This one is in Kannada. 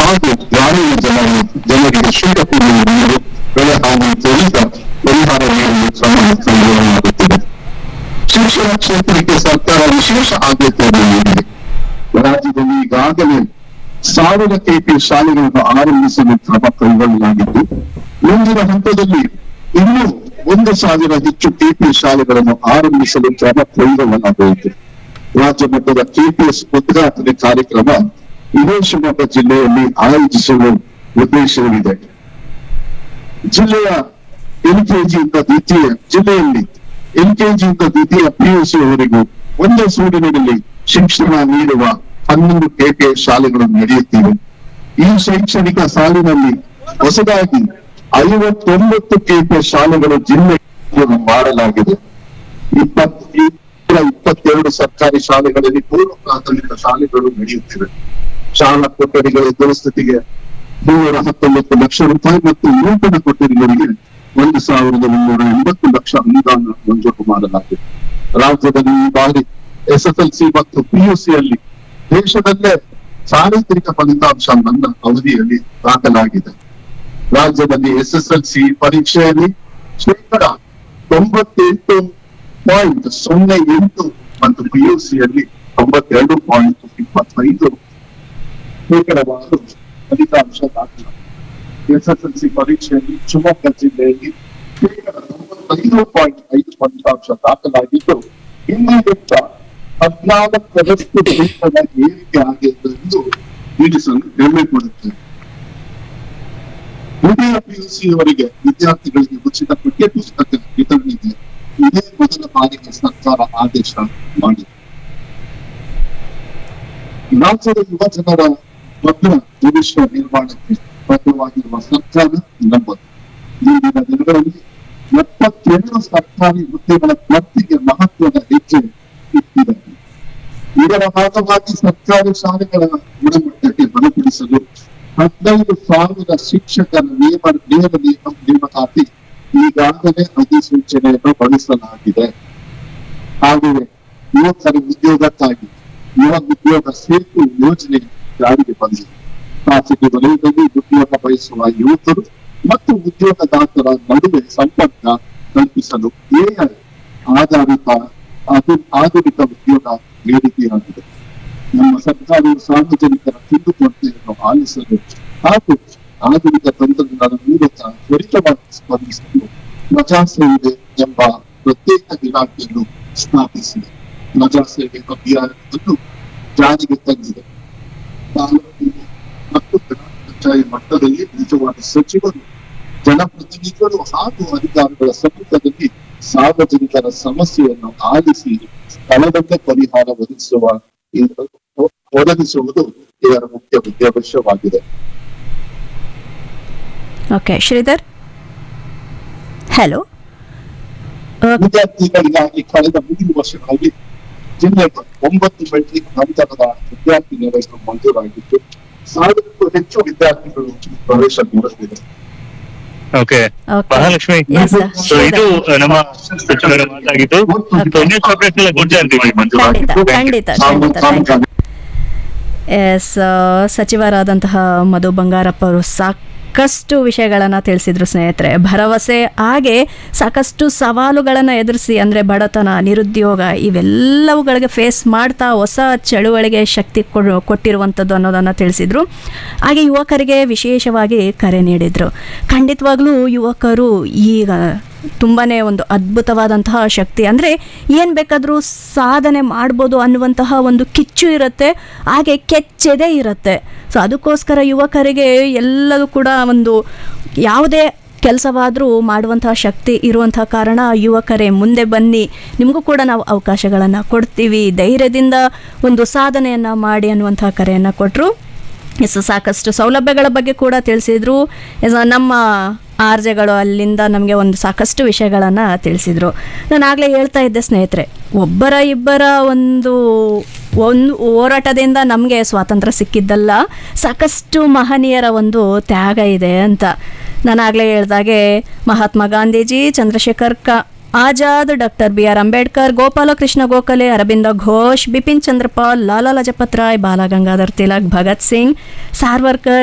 ಹಾಗೂ ಗ್ರಾಮೀಣ ಜನರು ಜನರಿಗೆ ಶುಲ್ಕ ಕೊಡುವ ನೀರು ಬೆಳೆ ಹಾನಿ ತ್ವರಿತ ಪರಿಹಾರ ನೀಡಲು ಕ್ರಮ ಕೈಗೊಳ್ಳಲಾಗುತ್ತಿದೆ ಶಿಕ್ಷಣ ಕ್ಷೇತ್ರಕ್ಕೆ ಸರ್ಕಾರ ವಿಶೇಷ ಆದ್ಯತೆಯನ್ನು ನೀಡಿದೆ ರಾಜ್ಯದಲ್ಲಿ ಈಗಾಗಲೇ ಸಾವಿರ ಕೆಪಿ ಶಾಲೆಗಳನ್ನು ಆರಂಭಿಸಲು ಕ್ರಮ ಕೈಗೊಳ್ಳಲಾಗಿದ್ದು ಮುಂದಿನ ಹಂತದಲ್ಲಿ ಇನ್ನೂ ಒಂದು ಸಾವಿರ ಹೆಚ್ಚು ಕೆಪಿ ಶಾಲೆಗಳನ್ನು ಆರಂಭಿಸಲು ಕ್ರಮ ಕೈಗೊಳ್ಳಲಾಗುವುದು ರಾಜ್ಯ ಮಟ್ಟದ ಕೆಪಿಎಸ್ ಉದ್ಘಾಟನೆ ಕಾರ್ಯಕ್ರಮ ಇದೇ ಶಿವಮೊಗ್ಗ ಜಿಲ್ಲೆಯಲ್ಲಿ ಆಯೋಜಿಸುವ ಉದ್ದೇಶವಿದೆ ಜಿಲ್ಲೆಯ ಎಲ್ಕೆಜಿಯಿಂದ ದ್ವಿತೀಯ ಜಿಲ್ಲೆಯಲ್ಲಿ ಎಲ್ಕೆಜಿಯಿಂದ ದ್ವಿತೀಯ ಪಿಯುಸಿ ವರೆಗೂ ಒಂದೇ ಸೂರಿನದಲ್ಲಿ ಶಿಕ್ಷಣ ನೀಡುವ ಹನ್ನೊಂದು ಕೆಪಿ ಶಾಲೆಗಳು ನಡೆಯುತ್ತಿವೆ ಈ ಶೈಕ್ಷಣಿಕ ಸಾಲಿನಲ್ಲಿ ಹೊಸದಾಗಿ ಐವತ್ತೊಂಬತ್ತು ಕೆಪಿ ಶಾಲೆಗಳು ಜಿಲ್ಲೆಯನ್ನು ಮಾಡಲಾಗಿದೆ ಇಪ್ಪತ್ ಈ ನೂರ ಇಪ್ಪತ್ತೆರಡು ಸರ್ಕಾರಿ ಶಾಲೆಗಳಲ್ಲಿ ಪೂರ್ವ ಪ್ರಾಥಮಿಕ ಶಾಲೆಗಳು ನಡೆಯುತ್ತಿವೆ ಶಾಲಾ ಕೊಠಡಿಗಳ ದುರಸ್ಥಿತಿಗೆ ಮುನ್ನೂರ ಹತ್ತೊಂಬತ್ತು ಲಕ್ಷ ರೂಪಾಯಿ ಮತ್ತು ನೂತನ ಕೊಠಡಿಗಳಿಗೆ ಒಂದು ಸಾವಿರದ ಮುನ್ನೂರ ಎಂಬತ್ತು ಲಕ್ಷ ಅನುದಾನ ಮಂಜೂರು ಮಾಡಲಾಗಿದೆ ರಾಜ್ಯದಲ್ಲಿ ಈ ಬಾರಿ ಎಸ್ಎಸ್ಎಲ್ಸಿ ಮತ್ತು ಪಿಯುಸಿಯಲ್ಲಿ ದೇಶದಲ್ಲೇ ಚಾರಿತ್ರಿಕ ಫಲಿತಾಂಶ ನನ್ನ ಅವಧಿಯಲ್ಲಿ ದಾಖಲಾಗಿದೆ ರಾಜ್ಯದಲ್ಲಿ ಎಸ್ಎಸ್ಎಲ್ಸಿ ಪರೀಕ್ಷೆಯಲ್ಲಿ ಶೇಕಡ ತೊಂಬತ್ತೆಂಟು ಪಾಯಿಂಟ್ ಸೊನ್ನೆ ಎಂಟು ಮತ್ತು ಪಿಯುಸಿಯಲ್ಲಿ ತೊಂಬತ್ತೆರಡು ಪಾಯಿಂಟ್ ಇಪ್ಪತ್ತೈದು ಶೇಕಡವಾರು ಫಲಿತಾಂಶ ದಾಖಲಾಗಿದೆ ಎಸ್ಎಸ್ಎಲ್ಸಿ ಪರೀಕ್ಷೆಯಲ್ಲಿ ಶಿವಮೊಗ್ಗ ಜಿಲ್ಲೆಯಲ್ಲಿ ಶೇಕಡ ತೊಂಬತ್ತೈದು ಪಾಯಿಂಟ್ ಐದು ಫಲಿತಾಂಶ ದಾಖಲಾಗಿದ್ದು ಇನ್ನಿಗಿಂತ ಹದಿನಾಲ್ಕರಷ್ಟು ಶೇಕಡ ಏರಿಕೆ ಆಗಿದೆ ಎಂದು ತಿಳಿಸಲು ಹೆಮ್ಮೆ ಪಡುತ್ತೇವೆ ದ್ವಿತೀಯ ಪಿಯುಸಿಯವರೆಗೆ ವಿದ್ಯಾರ್ಥಿಗಳಿಗೆ ಉಚಿತ ಪಠ್ಯ ಪುಸ್ತಕ ವಿತರಣೆಗೆ ಇದೇ ಮೊದಲ ಬಾರಿಗೆ ಸರ್ಕಾರ ಆದೇಶ ಮಾಡಿದೆ ರಾಜ್ಯದ ಯುವ ಜನರ ಭದ್ರ ಭವಿಷ್ಯ ನಿರ್ಮಾಣಕ್ಕೆ ಬದ್ಧವಾಗಿರುವ ಸರ್ಕಾರ ನಮ್ಮದು ಮುಂದಿನ ದಿನಗಳಲ್ಲಿ ಎಪ್ಪತ್ತೆರಡು ಸರ್ಕಾರಿ ಹುದ್ದೆಗಳ ಭರ್ತಿಗೆ ಮಹತ್ವದ ಹೆಜ್ಜೆ ಇಟ್ಟಿದೆ ಇದರ ಭಾಗವಾಗಿ ಸರ್ಕಾರಿ ಶಾಲೆಗಳ ಗುಣಮಟ್ಟಕ್ಕೆ ಬಲಪಡಿಸಲು ಹದಿನೈದು ಸಾವಿರ ಶಿಕ್ಷಕರ ನೇಮ ನೇರ ನೇಮ ನೇಮಕಾತಿ ಈಗಾಗಲೇ ಅಧಿಸೂಚನೆಯನ್ನು ಬಳಸಲಾಗಿದೆ ಹಾಗೆಯೇ ಯುವಕರ ಉದ್ಯೋಗಕ್ಕಾಗಿ ಯುವ ಉದ್ಯೋಗ ಸೇತು ಯೋಜನೆ ಜಾರಿಗೆ ಬಂದಿದೆ ಖಾಸಗಿ ವಲಯದಲ್ಲಿ ಉದ್ಯೋಗ ಬಯಸುವ ಯುವಕರು ಮತ್ತು ಉದ್ಯೋಗದಾತರ ನಡುವೆ ಸಂಪರ್ಕ ಕಲ್ಪಿಸಲು ಎಐ ಆಧಾರಿತ ಅದು ಆಧುನಿಕ ಉದ್ಯೋಗ ಬೇಡಿಕೆಯಾಗಿದೆ ನಮ್ಮ ಸರ್ಕಾರವು ಸಾರ್ವಜನಿಕರ ಕುಂದುಕೊರತೆಯನ್ನು ಆಲಿಸಲು ಹಾಗೂ ಆಧುನಿಕ ತಂತ್ರಜ್ಞಾನ ಮೂಲಕ ತ್ವರಿತವಾಗಿ ಸ್ಪಂದಿಸಲು ಪ್ರಜಾ ಸೇವೆ ಎಂಬ ಪ್ರತ್ಯೇಕ ಇಲಾಖೆಯನ್ನು ಸ್ಥಾಪಿಸಿದೆ ಪ್ರಜಾ ಸೇವೆ ಅಭಿಯಾನವನ್ನು ಜಾರಿಗೆ ತಂದಿದೆ ತಾಲೂಕು ಮತ್ತು ಗ್ರಾಮ ಪಂಚಾಯತ್ ಮಟ್ಟದಲ್ಲಿ ನಿಜವಾದ ಸಚಿವರು ಜನಪ್ರತಿನಿಧಿಗಳು ಹಾಗೂ ಅಧಿಕಾರಿಗಳ ಸಮ್ಮುಖದಲ್ಲಿ ಸಾರ್ವಜನಿಕರ ಸಮಸ್ಯೆಯನ್ನು ಆಲಿಸಿ ಸ್ಥಳದಲ್ಲೇ ಪರಿಹಾರ ಒದಗಿಸುವ ಒದಗಿಸುವುದು ಇದರ ಮುಖ್ಯ ಉದ್ದೇಶವಾಗಿದೆ ಓಕೆ ಶ್ರೀಧರ್ ಹಲೋ ವಿದ್ಯಾರ್ಥಿಗಳಿಗಾಗಿ ಕಳೆದ ಮೂರು ವರ್ಷಗಳಲ್ಲಿ ಜಿಲ್ಲೆಗೆ ಒಂಬತ್ತು ಮೆಟ್ರಿಕ್ ನಂತರದ ವಿದ್ಯಾರ್ಥಿ ನಿಲಯಗಳು ಮಂಜೂರಾಗಿದ್ದು ಸಾವಿರಕ್ಕೂ ಹೆಚ್ಚು ವಿದ್ಯಾರ್ಥಿಗಳು ಪ್ರವೇಶ ನೀಡುತ್ತಿದೆ okay Okay. Mahalakshmi Yes, sir. So ಇದು ನಮ್ಮ ಸಚಿವರ ಮಾತಾಗಿದ್ದು ಸೊ ನೆಕ್ಸ್ಟ್ ಅಪ್ಡೇಟ್ ಎಲ್ಲ ಗುಡ್ ಜಾರ್ತೀವಿ ಖಂಡಿತ ಖಂಡಿತ ಖಂಡಿತ ಥ್ಯಾಂಕ್ ಯು ಎಸ್ ಸಚಿವರಾದಂತಹ ಮಧು ಬಂಗಾರಪ್ಪ ಅವರು ಸಾಕಷ್ಟು ವಿಷಯಗಳನ್ನು ತಿಳಿಸಿದ್ರು ಸ್ನೇಹಿತರೆ ಭರವಸೆ ಹಾಗೆ ಸಾಕಷ್ಟು ಸವಾಲುಗಳನ್ನು ಎದುರಿಸಿ ಅಂದರೆ ಬಡತನ ನಿರುದ್ಯೋಗ ಇವೆಲ್ಲವುಗಳಿಗೆ ಫೇಸ್ ಮಾಡ್ತಾ ಹೊಸ ಚಳುವಳಿಗೆ ಶಕ್ತಿ ಕೊಡು ಕೊಟ್ಟಿರುವಂಥದ್ದು ಅನ್ನೋದನ್ನು ತಿಳಿಸಿದ್ರು ಹಾಗೆ ಯುವಕರಿಗೆ ವಿಶೇಷವಾಗಿ ಕರೆ ನೀಡಿದರು ಖಂಡಿತವಾಗ್ಲೂ ಯುವಕರು ಈಗ ತುಂಬಾ ಒಂದು ಅದ್ಭುತವಾದಂತಹ ಶಕ್ತಿ ಅಂದರೆ ಏನು ಬೇಕಾದರೂ ಸಾಧನೆ ಮಾಡ್ಬೋದು ಅನ್ನುವಂತಹ ಒಂದು ಕಿಚ್ಚು ಇರುತ್ತೆ ಹಾಗೆ ಕೆಚ್ಚೆದೆ ಇರುತ್ತೆ ಸೊ ಅದಕ್ಕೋಸ್ಕರ ಯುವಕರಿಗೆ ಎಲ್ಲದೂ ಕೂಡ ಒಂದು ಯಾವುದೇ ಕೆಲಸವಾದರೂ ಮಾಡುವಂತಹ ಶಕ್ತಿ ಇರುವಂತಹ ಕಾರಣ ಯುವಕರೇ ಮುಂದೆ ಬನ್ನಿ ನಿಮಗೂ ಕೂಡ ನಾವು ಅವಕಾಶಗಳನ್ನು ಕೊಡ್ತೀವಿ ಧೈರ್ಯದಿಂದ ಒಂದು ಸಾಧನೆಯನ್ನು ಮಾಡಿ ಅನ್ನುವಂತಹ ಕರೆಯನ್ನು ಕೊಟ್ಟರು ಎಸ್ ಸಾಕಷ್ಟು ಸೌಲಭ್ಯಗಳ ಬಗ್ಗೆ ಕೂಡ ತಿಳಿಸಿದ್ರು ಎಸ್ ನಮ್ಮ ಆರ್ಜೆಗಳು ಅಲ್ಲಿಂದ ನಮಗೆ ಒಂದು ಸಾಕಷ್ಟು ವಿಷಯಗಳನ್ನು ತಿಳಿಸಿದರು ನಾನು ಆಗಲೇ ಹೇಳ್ತಾ ಇದ್ದೆ ಸ್ನೇಹಿತರೆ ಒಬ್ಬರ ಇಬ್ಬರ ಒಂದು ಒಂದು ಹೋರಾಟದಿಂದ ನಮಗೆ ಸ್ವಾತಂತ್ರ್ಯ ಸಿಕ್ಕಿದ್ದಲ್ಲ ಸಾಕಷ್ಟು ಮಹನೀಯರ ಒಂದು ತ್ಯಾಗ ಇದೆ ಅಂತ ನಾನು ಆಗಲೇ ಹೇಳ್ದಾಗೆ ಮಹಾತ್ಮ ಗಾಂಧೀಜಿ ಚಂದ್ರಶೇಖರ್ ಕ Azad doctor B R Ambedkar Gopalakrishna Gokhale Aravinda Ghosh Bipin Chandrapal Lala Lajpat Rai Bala Gangadhar Tilak Bhagat Singh Savarkar